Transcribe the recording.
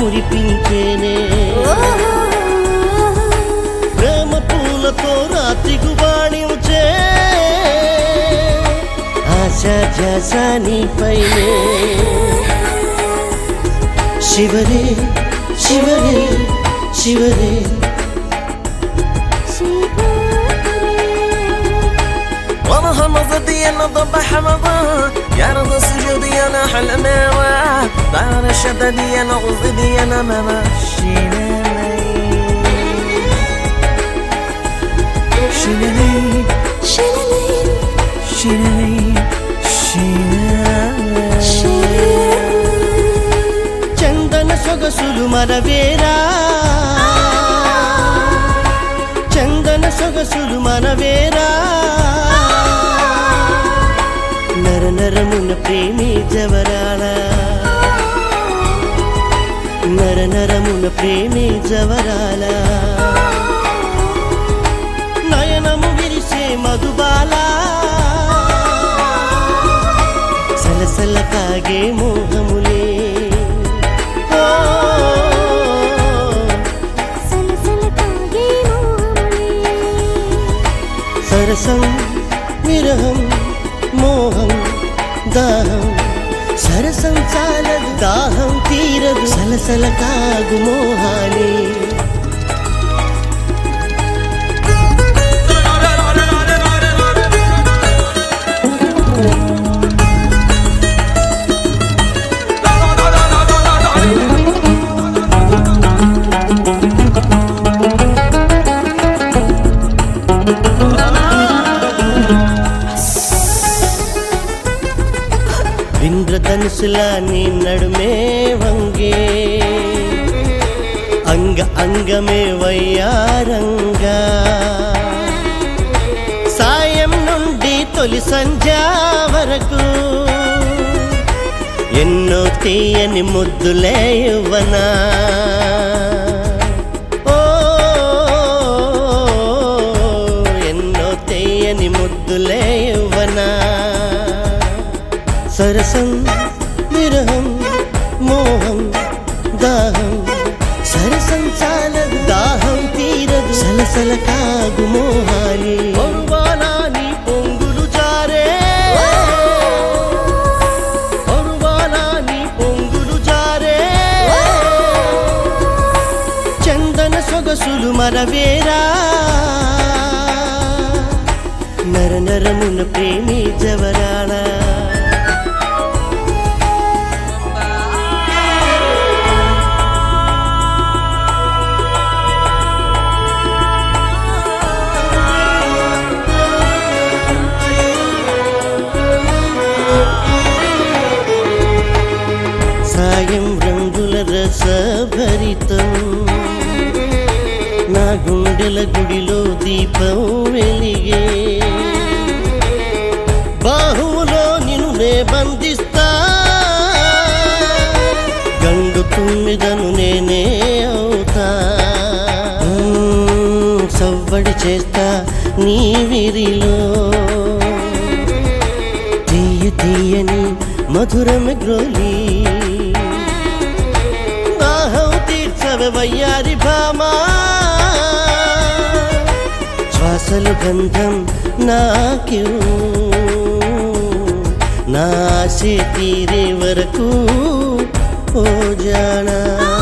మురిపించేనే ప్రేమ పూలతో రాత్రికి బాణించే ఆశా ధ్యాస నీపైనే శివరే శివరే శివరే وانا همضتي انا ضبح حمضان يا رضا سجودي انا حلماوة بعد الشددي انا غضدي انا ما ماشينا شيلاني شيلاني شيلاني చందన సొగసులు మనవేరా చందన సొగసులు మనవేరా నర నరమున ప్రేమి జవరాల నర నరమున ప్రేమి జవరాల నయనము విరిసే మధుబాల సలసల కాగే మోహములే ఓ, సరసం విరహం మోహం దాహం సరసం చాలదు దాహం తీరదు సలసల కాగు మోహాలే ఇంద్రధనుసులా నీ నడుమే వంగే అంగ అంగమే వయ్యారంగా సాయం నుండి తొలి సంధ్య వరకు ఎన్నో తీయని ముద్దులే యువనా ఓ ఎన్నో తీయని ముద్దులే యువనా సరసం విరహం మోహం దాహం సరసం చాలదు దాహం తీరదు సలసల కాగు మోహాలి ఒరువానాని పొంగులు జారే ఒరువానాని పొంగులు జారే చందన సొగసులు మరవేరా నర నరమున ప్రేమి జవరాళ సాయం రంగుల రసభరితం నా గుండెల గుడిలో దీపం వెలిగే బాహువులో నిన్ను నే బంధిస్తా గండు తుమ్మిదను నేనే అవుతా మ్మ్, సవ్వడి చేస్తా నీ విరిలో తీయ తీయని మధురమ గ్రోలి దాహం తీర్చవ వయ్యారి భామా శ్వాసలు గంధం నాక్యూ నాశే తీరే వరకు ఓ జానా